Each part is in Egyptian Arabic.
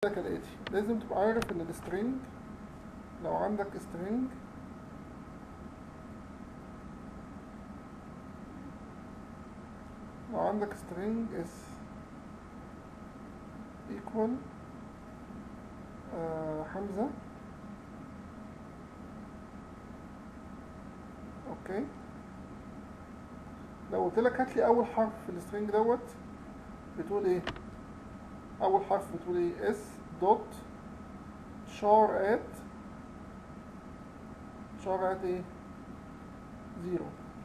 كالآتي لازم تبقى عارف ان السترينج لو عندك string لو عندك string is equal آه حمزة اوكي لو قلت لك هات لي اول حرف في السترينج دوت بتقول ايه اول حرف بتقول ايه اس دوت شار ات شار ات ايه زيرو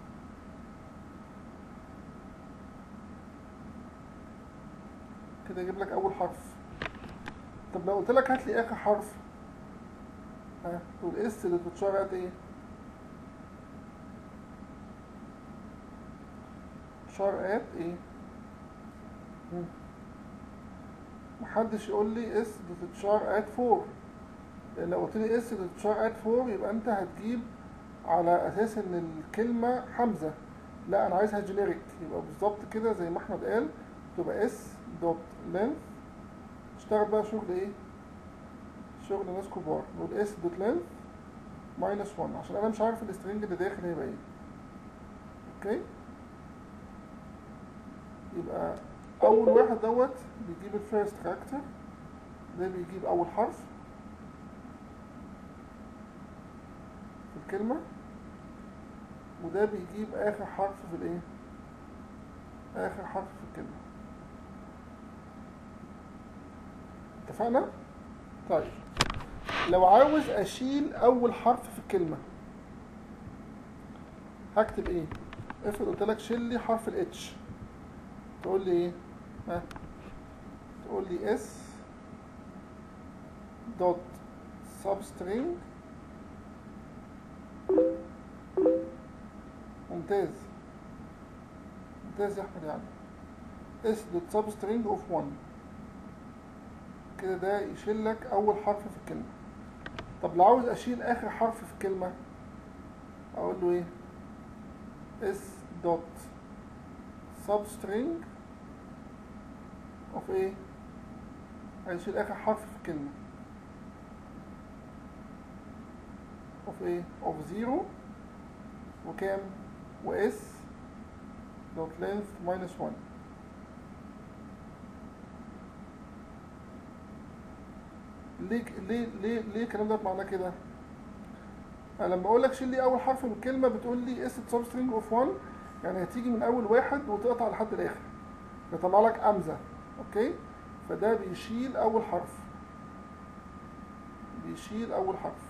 كده يجيب لك اول حرف طب لو قلت لك هات لي اخر حرف ها تقول اس اللي بتشار ات ايه شار ات ايه مم. محدش يقول لي اس بتتشار ات 4 لان لو قلت لي اس بتتشار ات 4 يبقى انت هتجيب على اساس ان الكلمه حمزه لا انا عايزها جينيريك يبقى بالظبط كده زي ما احمد قال تبقى اس دوت لينث اشتغل بقى شغل ايه شغل ناس كبار نقول اس دوت لينث ماينس 1 عشان انا مش عارف السترنج اللي داخل هيبقى ايه اوكي يبقى اول واحد دوت بيجيب الفيرست كاركتر ده بيجيب اول حرف في الكلمة وده بيجيب اخر حرف في الايه اخر حرف في الكلمة اتفقنا طيب لو عاوز اشيل اول حرف في الكلمة هكتب ايه افرض قلت لك شيل لي حرف الاتش تقول لي ايه ها تقول لي اس دوت substring ممتاز ممتاز يا احمد يعني اس دوت substring اوف 1 كده ده يشيل لك اول حرف في الكلمه طب لو عاوز اشيل اخر حرف في الكلمه اقول له ايه اس دوت substring of ايه هيشيل اخر حرف في الكلمة of ايه of zero وكام و s دوت length minus 1 ليه ليه ليه ليه الكلام ده معناه كده؟ أنا لما اقول لك شيل لي اول حرف من الكلمه بتقول لي اس substring اوف 1 يعني هتيجي من اول واحد وتقطع لحد الاخر يطلع لك امزه اوكي فده بيشيل اول حرف بيشيل اول حرف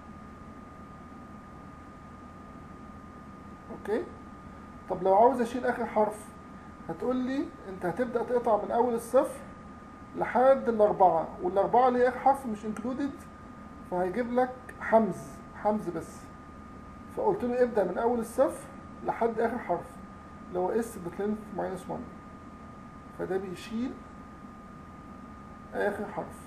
اوكي طب لو عاوز اشيل اخر حرف هتقول لي انت هتبدا تقطع من اول الصفر لحد الاربعه والاربعه اللي هي اخر حرف مش انكلودد فهيجيب لك حمز حمز بس فقلت له ابدا من اول الصفر لحد اخر حرف اللي هو اس دوت لينث ماينس 1 فده بيشيل اخر حرف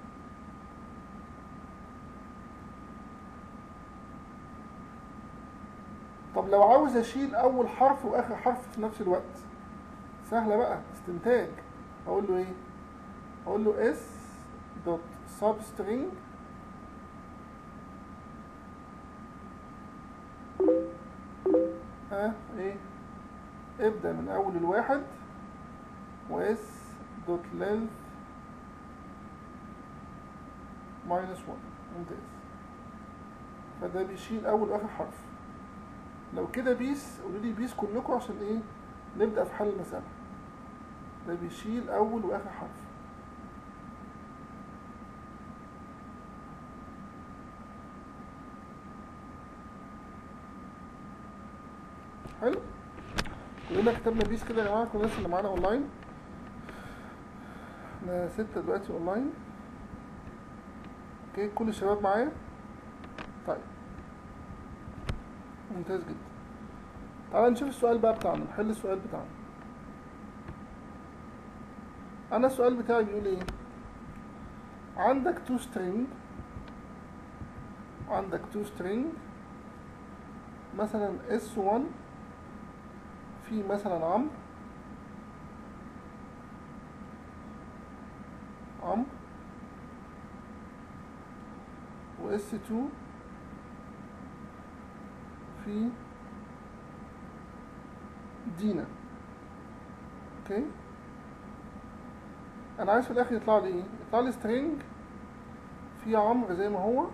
طب لو عاوز اشيل اول حرف واخر حرف في نفس الوقت سهله بقى استنتاج اقول له ايه اقول له اس دوت substring ها ايه ابدأ من اول الواحد و s دوت length minus 1 ممتاز فده بيشيل اول واخر حرف لو كده بيس قولوا لي بيس كلكم عشان ايه نبدأ في حل المسألة ده بيشيل اول واخر حرف حلو كلنا كتبنا بيس كده يا جماعه كل الناس اللي معانا اونلاين احنا ستة دلوقتي اونلاين اوكي كل الشباب معايا طيب ممتاز جدا تعالى نشوف السؤال بقى بتاعنا نحل السؤال بتاعنا انا السؤال بتاعي بيقول ايه عندك تو string عندك تو string مثلا s1 في مثلا عمرو عمرو اس 2 في دينا اوكي انا عايز في الاخر يطلع لي ايه يطلع لي string في عمرو زي ما هو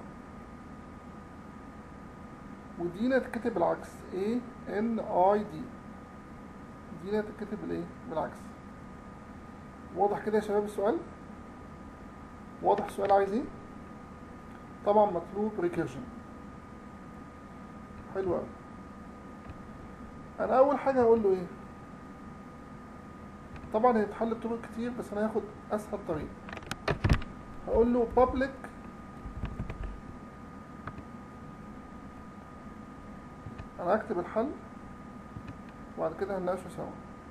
ودينا تتكتب بالعكس A N I D دينا تتكتب بالايه بالعكس واضح كده يا شباب السؤال واضح السؤال عايز ايه طبعا مطلوب recursion حلو قوي انا اول حاجه هقول له ايه طبعا هي بتحل بطرق كتير بس انا هاخد اسهل طريق هقول له public انا هكتب الحل وبعد كده هنناقشه سوا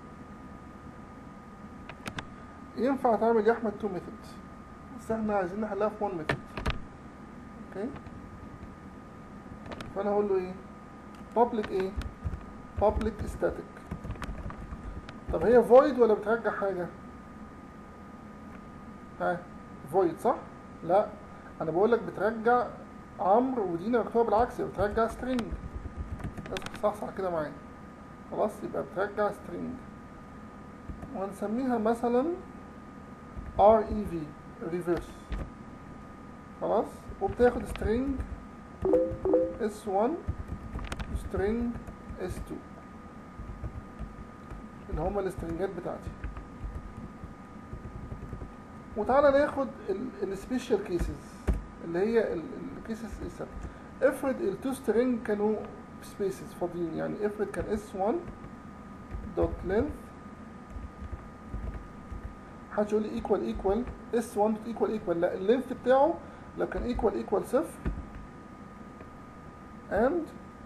ينفع تعمل يا احمد تو ميثودز بس احنا عايزين نحلها في one ميثود اوكي فانا هقول له ايه public ايه public static طب هي void ولا بترجع حاجة ها void صح لا انا بقول لك بترجع عمرو ودينا مكتوبه بالعكس يبقى بترجع string صح صح كده معايا خلاص يبقى بترجع string وهنسميها مثلا rev reverse خلاص وبتاخد string s1 string s2 اللي هما الاسترنجات بتاعتي وتعالى ناخد السبيشال كيسز اللي هي الكيسز الثابته افرض التو سترينج كانوا سبيسز فاضيين يعني افرض كان s1 دوت length محدش يقول لي ايكوال ايكوال اس 1 ايكوال ايكوال لا اللينث بتاعه لو كان ايكوال ايكوال صفر and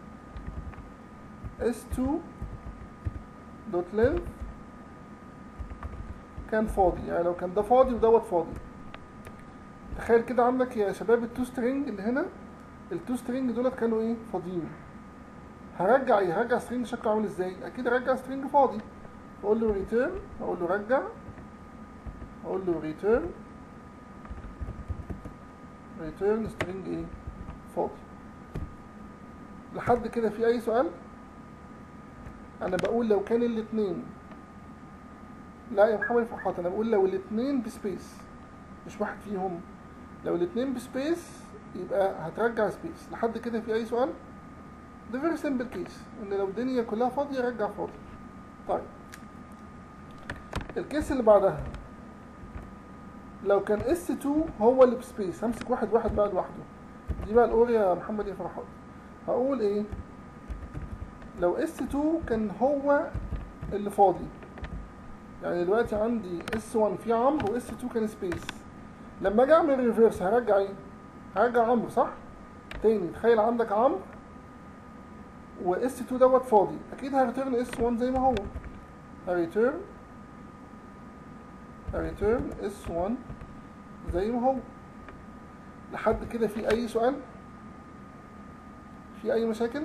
s2 دوت length كان فاضي يعني لو كان ده فاضي ودوت فاضي تخيل كده عندك يا شباب التو سترينج اللي هنا التو سترينج دولت كانوا ايه فاضيين هرجع ايه هرجع سترينج شكله عامل ازاي اكيد هرجع سترينج فاضي اقول له ريتيرن اقول له رجع اقول له ريتيرن ريتيرن سترينج ايه فاضي لحد كده في اي سؤال انا بقول لو كان الاثنين لا يا محمد فرحات انا بقول لو الاثنين بسبيس مش واحد فيهم لو الاثنين بسبيس يبقى هترجع سبيس لحد كده في اي سؤال ده فيري سمبل كيس ان لو الدنيا كلها فاضيه رجع فاضي طيب الكيس اللي بعدها لو كان اس 2 هو اللي بسبيس همسك واحد واحد بقى لوحده دي بقى الاور يا محمد يا فرحات هقول ايه لو اس 2 كان هو اللي فاضي يعني دلوقتي عندي اس 1 في عمرو واس 2 كان سبيس لما اجي اعمل ريفيرس هرجع ايه هرجع عمرو صح تاني تخيل عندك عمرو واس 2 دوت فاضي اكيد هريتيرن اس 1 زي ما هو هريتيرن هريتيرن اس 1 زي ما هو لحد كده في اي سؤال في اي مشاكل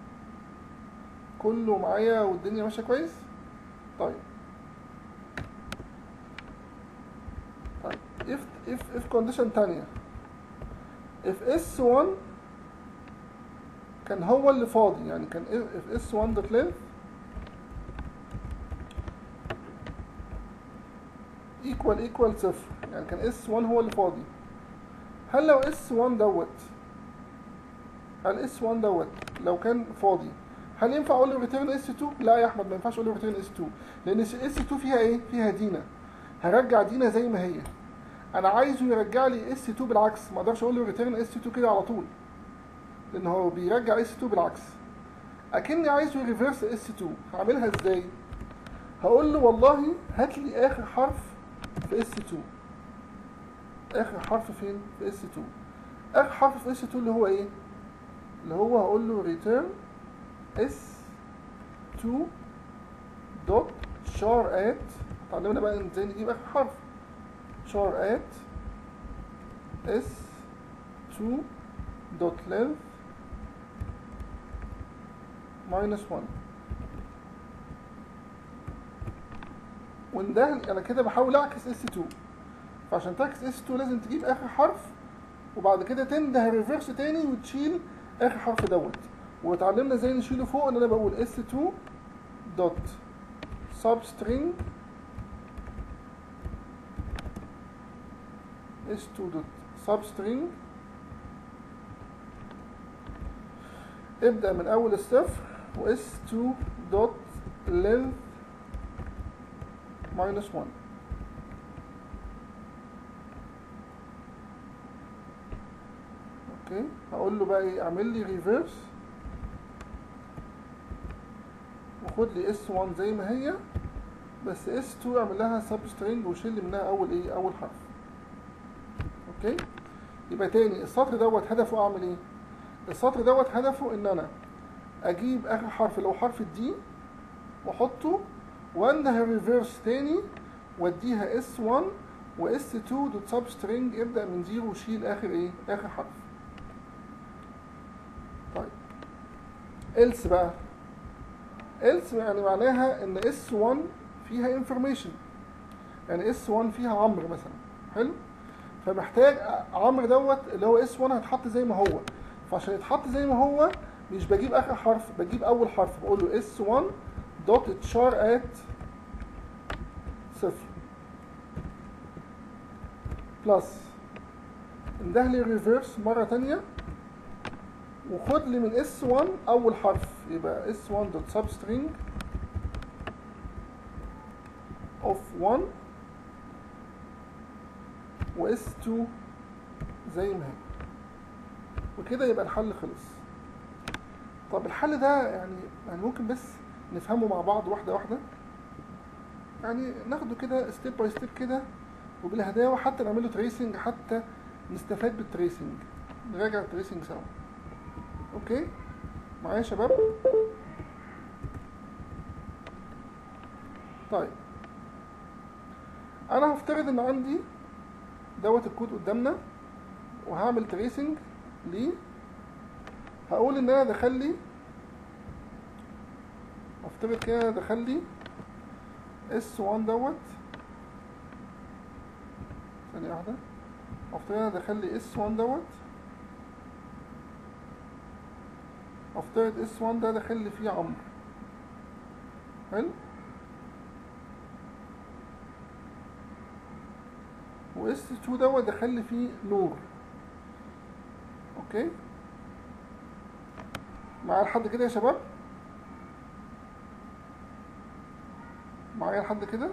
كله معايا والدنيا ماشيه كويس طيب طيب if if if condition تانية if s1 كان هو اللي فاضي يعني كان if s1 dot length equal equal صفر يعني كان s1 هو اللي فاضي هل لو s1 دوت هل s1 دوت لو كان فاضي هل ينفع اقول له ريتيرن اس 2 لا يا احمد ما ينفعش اقول له ريتيرن اس 2 لان اس 2 فيها ايه فيها دينا هرجع دينا زي ما هي انا عايزه يرجع لي اس 2 بالعكس ما اقدرش اقول له ريتيرن اس 2 كده على طول لان هو بيرجع اس 2 بالعكس اكني عايزه يريفرس اس 2 هعملها ازاي هقول له والله هات لي اخر حرف في اس 2 اخر حرف فين في اس 2 اخر حرف في اس 2 اللي هو ايه اللي هو هقول له ريتيرن اس 2 دوت شار ات اتعلمنا بقى ازاي نجيب اخر حرف شار ات اس 2 دوت length minus 1 وده انا كده بحاول اعكس اس 2 فعشان تعكس اس 2 لازم تجيب اخر حرف وبعد كده تنده ريفرس تاني وتشيل اخر حرف دوت واتعلمنا ازاي نشيله فوق ان انا بقول s2 دوت substring s2 دوت substring ابدأ من أول الصفر و s2 دوت length minus 1 اوكي هقول له بقى ايه اعمل لي ريفيرس وخد لي s1 زي ما هي بس s2 اعمل لها substring وشيل لي منها اول ايه اول حرف اوكي يبقى تاني السطر دوت هدفه اعمل ايه السطر دوت هدفه ان انا اجيب اخر حرف اللي هو حرف الدي واحطه وانده ريفيرس تاني واديها s1 و s2 دوت سبسترينج ابدا من زيرو وشيل اخر ايه اخر حرف طيب else بقى else يعني معناها ان s1 فيها information يعني s1 فيها عمرو مثلا حلو فمحتاج عمرو دوت اللي هو s1 هيتحط زي ما هو فعشان يتحط زي ما هو مش بجيب اخر حرف بجيب اول حرف بقول له s1 دوت تشار ات صفر بلس انده لي ريفيرس مرة تانية وخد لي من s1 اول حرف يبقى s1 دوت substring of 1 و s2 زي ما هي وكده يبقى الحل خلص طب الحل ده يعني يعني ممكن بس نفهمه مع بعض واحدة واحدة يعني ناخده كده ستيب باي ستيب كده وبالهداوة حتى نعمل له تريسنج حتى نستفاد بالتريسنج نراجع التريسنج سوا اوكي معايا يا شباب طيب انا هفترض ان عندي دوت الكود قدامنا وهعمل تريسنج ليه هقول ان انا دخل لي افترض كده دخل لي اس 1 دوت ثانية واحدة افترض انا دخل لي اس 1 دوت افترض اس 1 ده دخل لي فيه عمرو حلو واس 2 دوت دخل لي فيه نور اوكي معايا لحد كده يا شباب معايا لحد كده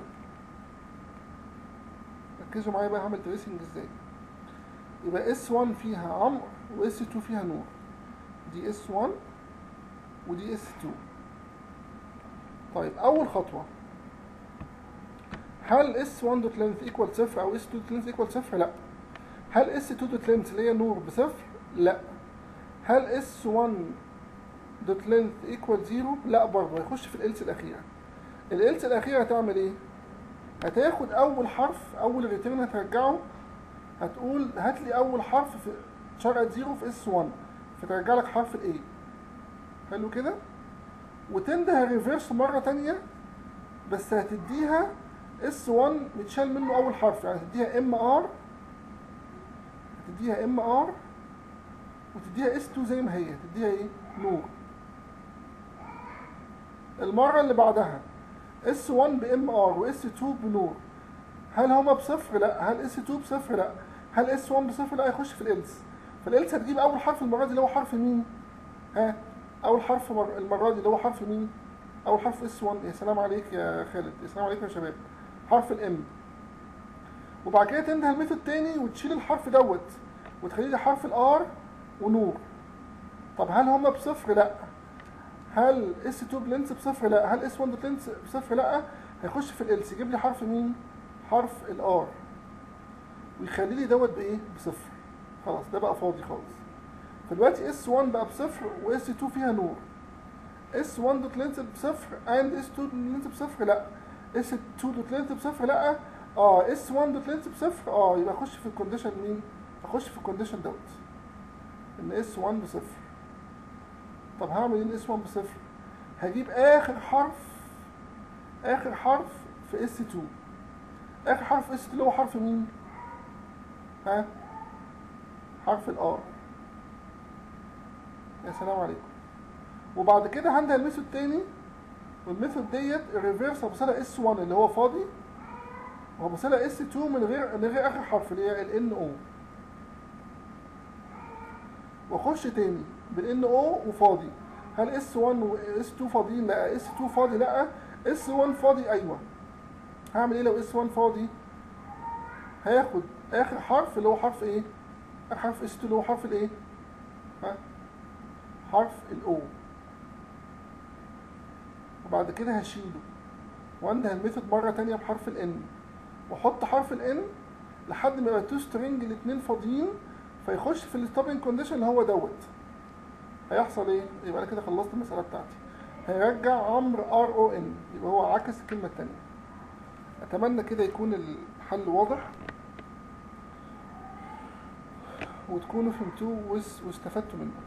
ركزوا معايا بقى هعمل تريسنج ازاي يبقى اس 1 فيها عمرو واس 2 فيها نور دي اس 1 ودي اس 2 طيب اول خطوه هل اس 1 دوت لينث ايكوال صفر او اس 2 دوت لينث ايكوال صفر لا هل اس 2 دوت لينث اللي هي نور بصفر لا هل اس 1 دوت لينث ايكوال زيرو لا برضه هيخش في الالس الاخيره الالس الاخيره هتعمل ايه هتاخد اول حرف اول ريتيرن هترجعه هتقول هات لي اول حرف في شرعة زيرو في اس 1 فترجع لك حرف الاي حلو كده وتنده ريفيرس مره تانية بس هتديها اس 1 متشال منه اول حرف يعني هتديها ام ار هتديها ام ار وتديها اس 2 زي ما هي تديها ايه نور المره اللي بعدها اس 1 بام ار واس 2 بنور هل هما بصفر لا هل اس 2 بصفر لا هل اس 1 بصفر لا يخش في الالس فالالس هتجيب اول حرف المره دي اللي هو حرف مين ها اول حرف مر... المره دي اللي هو حرف مين اول حرف اس 1 يا سلام عليك يا خالد يا سلام عليكم يا شباب حرف الام وبعد كده تنده الميثود تاني وتشيل الحرف دوت وتخليه لي حرف الار ونور طب هل هما بصفر لا هل اس 2 بلينس بصفر لا هل اس 1 دوت لينس بصفر لا هيخش في الالس يجيب لي حرف مين حرف الار ويخلي لي دوت بايه بصفر خلاص ده بقى فاضي خالص فدلوقتي اس 1 بقى بصفر واس 2 فيها نور اس 1 دوت لينس بصفر اند اس 2 لينس بصفر لا اس 2 دوت لينس بصفر لا اه اس 1 دوت لينس بصفر اه يبقى اخش في الكونديشن مين اخش في الكونديشن دوت ان اس 1 بصفر طب هعمل ايه ان اس 1 بصفر هجيب اخر حرف اخر حرف في اس 2 اخر حرف في اس 2 اللي هو حرف مين ها حرف الار يا سلام عليكم وبعد كده هندي الميثود تاني والميثود ديت الريفيرس هبص لها اس 1 اللي هو فاضي وهبص لها اس 2 من غير من غير اخر حرف اللي هي الان او واخش تاني بالان او وفاضي هل اس 1 واس 2 فاضيين لا اس 2 فاضي لا اس 1 فاضي ايوه هعمل ايه لو اس 1 فاضي هاخد اخر حرف اللي هو حرف ايه اخر حرف اس 2 اللي هو حرف الايه ها حرف الاو وبعد كده هشيله وانده الميثود مره تانية بحرف الان واحط حرف الان لحد ما يبقى تو سترينج الاثنين فاضيين فيخش في الستوبنج كونديشن اللي هو دوت هيحصل ايه يبقى انا كده خلصت المساله بتاعتي هيرجع عمرو ار او ان يبقى هو عكس الكلمه الثانيه اتمنى كده يكون الحل واضح وتكونوا فهمتوه واس- واستفدتوا منه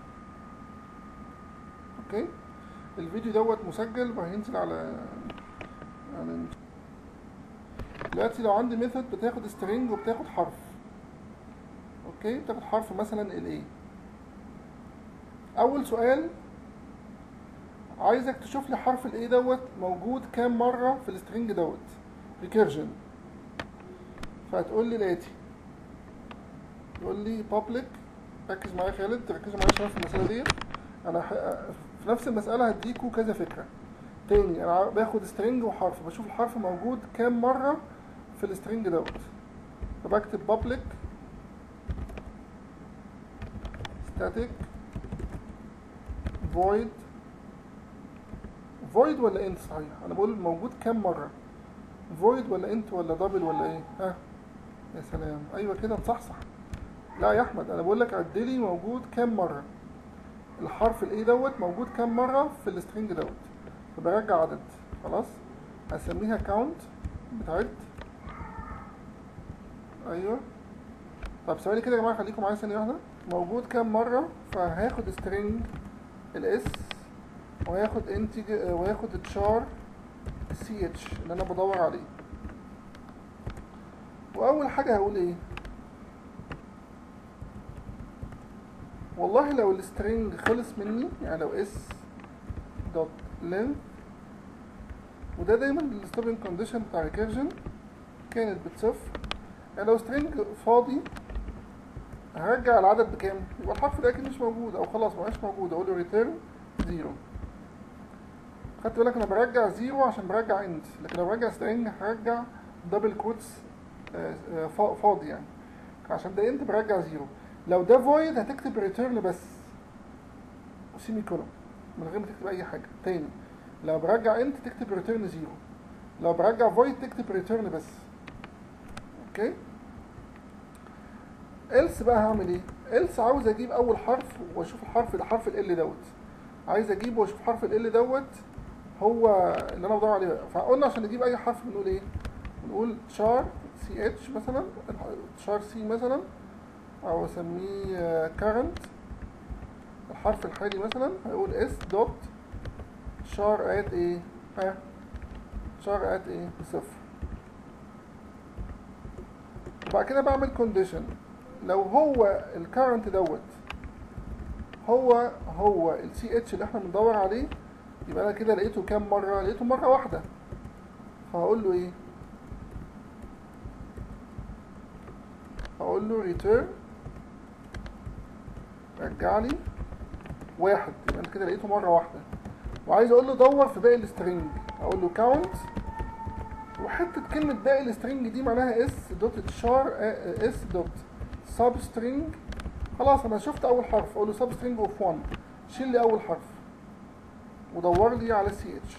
اوكي الفيديو دوت مسجل وهينزل على يعني دلوقتي لو عندي ميثود بتاخد سترينج وبتاخد حرف اوكي بتاخد حرف مثلا الايه اول سؤال عايزك تشوف لي حرف الايه دوت موجود كام مره في السترينج دوت ريكيرجن فهتقول لي الاتي تقول لي public ركز معايا يا خالد ركزوا معايا شويه في المساله دي انا ح... في نفس المساله هديكوا كذا فكره تاني انا ع- باخد سترينج وحرف بشوف الحرف موجود كام مره في السترينج دوت فبكتب public static void void ولا int صحيح انا بقول موجود كام مره void ولا int ولا double ولا ايه ها يا سلام ايوه كده مصحصح لا يا احمد انا بقول لك عد لي موجود كام مره الحرف الايه دوت موجود كام مره في السترينج دوت فبرجع عدد خلاص هسميها كاونت بتعد ايوه طب ثواني كده يا جماعه خليكم معايا ثانيه واحده موجود كام مره فهاخد سترينج الاس وهياخد انتج وهياخد تشار سي اتش اللي انا بدور عليه واول حاجه هقول ايه والله لو السترينج خلص مني يعني لو اس دوت length وده دايما الستوبنج كونديشن بتاع ريكيرجن كانت بتصفر يعني لو سترينج فاضي هرجع العدد بكام يبقى الحرف ده اكيد مش موجود او خلاص مبقاش موجود اقول له ريتيرن زيرو خدت بالك انا برجع زيرو عشان برجع انت لكن لو برجع سترينج هرجع دبل كوتس فاضي يعني عشان ده انت برجع زيرو لو ده فويد هتكتب ريتيرن بس وسيمي كولوم من غير ما تكتب اي حاجه تاني لو برجع انت تكتب ريتيرن زيرو لو برجع فويد تكتب ريتيرن بس اوكي else بقى هعمل ايه else عاوز اجيب اول حرف واشوف الحرف ده حرف ال دوت عايز اجيبه واشوف حرف ال دوت هو اللي انا بدور عليه بقى فقلنا عشان نجيب اي حرف بنقول ايه بنقول شار سي اتش مثلا شار سي مثلا او اسميه current الحرف الحالي مثلا هيقول اس دوت شار ات ايه ها شار ات ايه بصفر وبعد كده بعمل كونديشن لو هو الكارنت دوت هو هو السي اتش اللي احنا بندور عليه يبقى انا كده لقيته كام مره لقيته مره واحده فهقول له ايه هقول له ريتيرن رجع لي واحد يبقى انت كده لقيته مره واحده وعايز اقول له دور في باقي السترينج اقول له كاونت وحته كلمه باقي السترينج دي معناها اس دوت تشار اس دوت سب سترينج خلاص انا شفت اول حرف اقول له سب سترينج اوف 1 شيل لي اول حرف ودور لي على سي اتش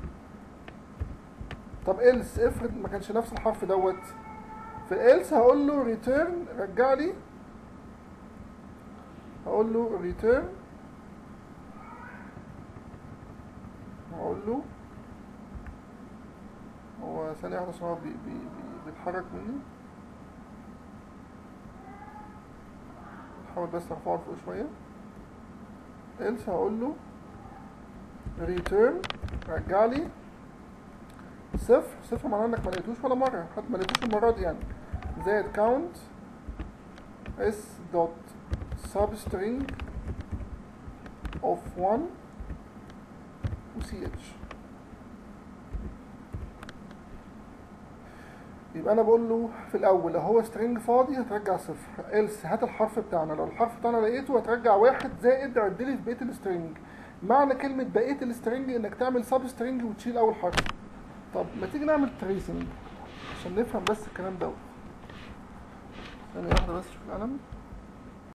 طب إلس افرض ما كانش نفس الحرف دوت في إلس هقول له ريتيرن رجع لي هقول له ريتيرن هقول له هو ثانية واحدة عشان هو بي بي بي بيتحرك مني حاول بس ارفعه فوق شوية إلس هقول له ريتيرن رجع لي صفر صفر معناه انك ما لقيتوش ولا مرة حتى ما لقيتوش المرة دي يعني زائد كاونت اس دوت substring of 1 و ch يبقى انا بقول له في الاول لو هو string فاضي هترجع صفر else هات الحرف بتاعنا لو الحرف بتاعنا لقيته هترجع واحد زائد عد لي في بقيه السترنج معنى كلمه بقيه السترنج انك تعمل سب سترنج وتشيل اول حرف طب ما تيجي نعمل تريسنج عشان نفهم بس الكلام دوت ثانية واحدة بس شوف القلم